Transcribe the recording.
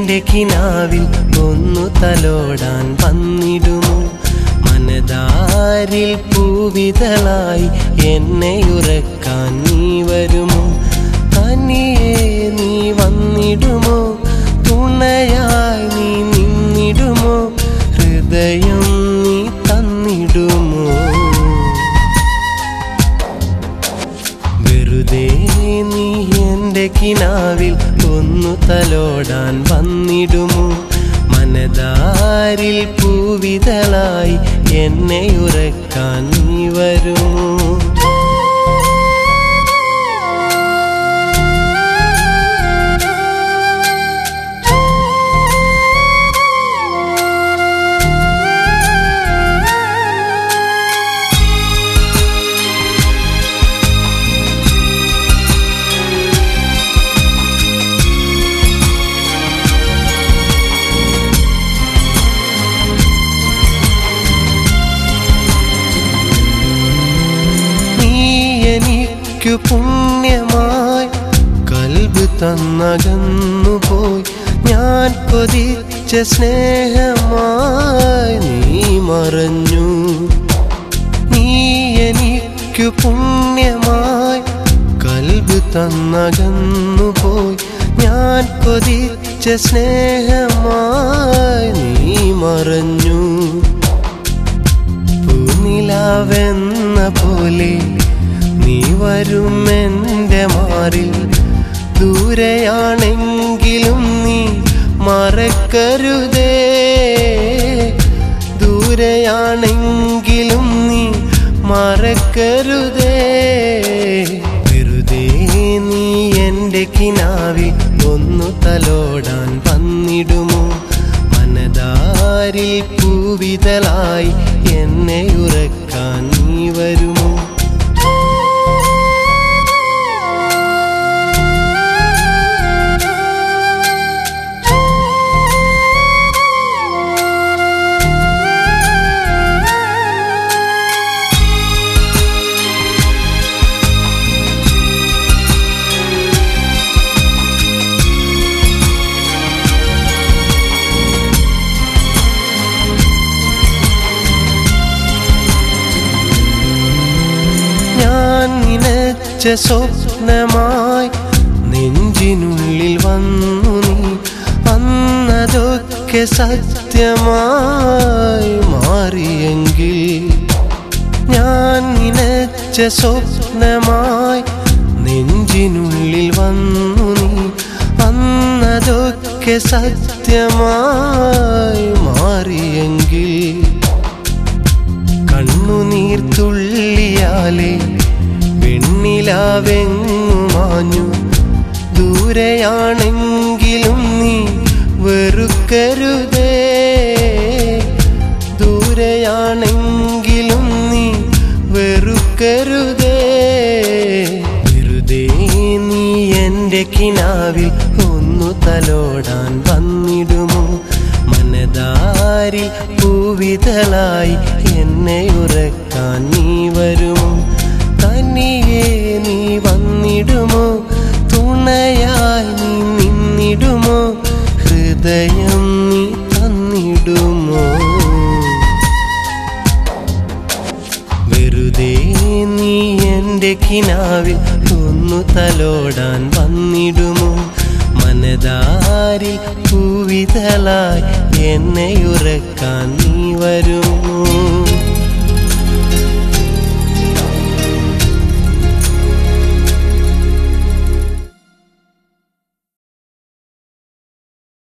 എന്റെ കിനാവിൽ ഒന്നു തലോടാൻ വന്നിടുമോ മനതാരിൽ പൂവിതളായി എന്നെ ഉറക്കാൻ നീ വരുമോ തനിയെ നീ വന്നിടുമോ തുണയായി നീ നിന്നിടുമോ ഹൃദയം നീ തന്നിടുമോ വെറുതെ നീ എന്റെ കിനാവിൽ ഒന്നു തലോടാൻ വന്നിടുമോ മനതാരിൽ പൂവിതളായി എന്നെ ഉറക്കാൻ നീ വരുമോ നീ എനിക്കു പുണ്യമായി കൽബ് തന്നകന്നു പോയി ഞാൻ കൊതിച്ച സ്നേഹമായി നീ മറഞ്ഞു നീ എനിക്കു പുണ്യമായി കൽബ് തന്നകന്നു പോയി ഞാൻ കൊതിച്ച സ്നേഹമായി നീ മറഞ്ഞു പൂനിലാവെന്ന പോലെ നീ വരും എൻ്റെ മാറിൽ ദൂരെയാണെങ്കിലും നീ മറക്കരുതേ ദൂരെയാണെങ്കിലും നീ മറക്കരുതേ വെറുതെ നീ എൻ്റെ കിനാവിൽ ഒന്നു തലോടാൻ വന്നിടുമോ മനതാരിൽ പൂവിതളായി എന്നെ ഉറക്കാൻ നീ വരുമോ ഞാൻ നനച്ച സ്വപ്നമായി നെഞ്ചിനുള്ളിൽ വന്നു നീ അന്നതൊക്കെ സത്യമായി മാറിയെങ്കിൽ ഞാൻ നനച്ച സ്വപ്നമായി നെഞ്ചിനുള്ളിൽ വന്നു നീ അന്നതൊക്കെ സത്യമായി മാറിയെങ്കിൽ കണ്ണുനീർ തുള്ളിയാലേ വെണ്ണിലാവെങ്ങുമാഞ്ഞു ദൂരെയാണെങ്കിലും നീ വെറുക്കരുതേ ദൂരെയാണെങ്കിലും നീ വെറുക്കരുതേ വെറുതെ നീ എൻ്റെ കിനാവിൽ ഒന്നു തലോടാൻ വന്നിടുമോ മനതാരിൽ പൂവിതളായി എന്നെ ഉറക്കാൻ നീ വരുമോ തനിയെ നീ വന്നിടുമോ തുണയായി നീ നിന്നിടുമോ ഹൃദയം നീ തന്നിടുമോ വെറുതെ നീ എൻ്റെ കിനാവിൽ ഒന്നു തലോടാൻ വന്നിടുമോ മനതാരിൽ പൂവിതളായി എന്നെ ഉറക്കാൻ നീ വരുമോ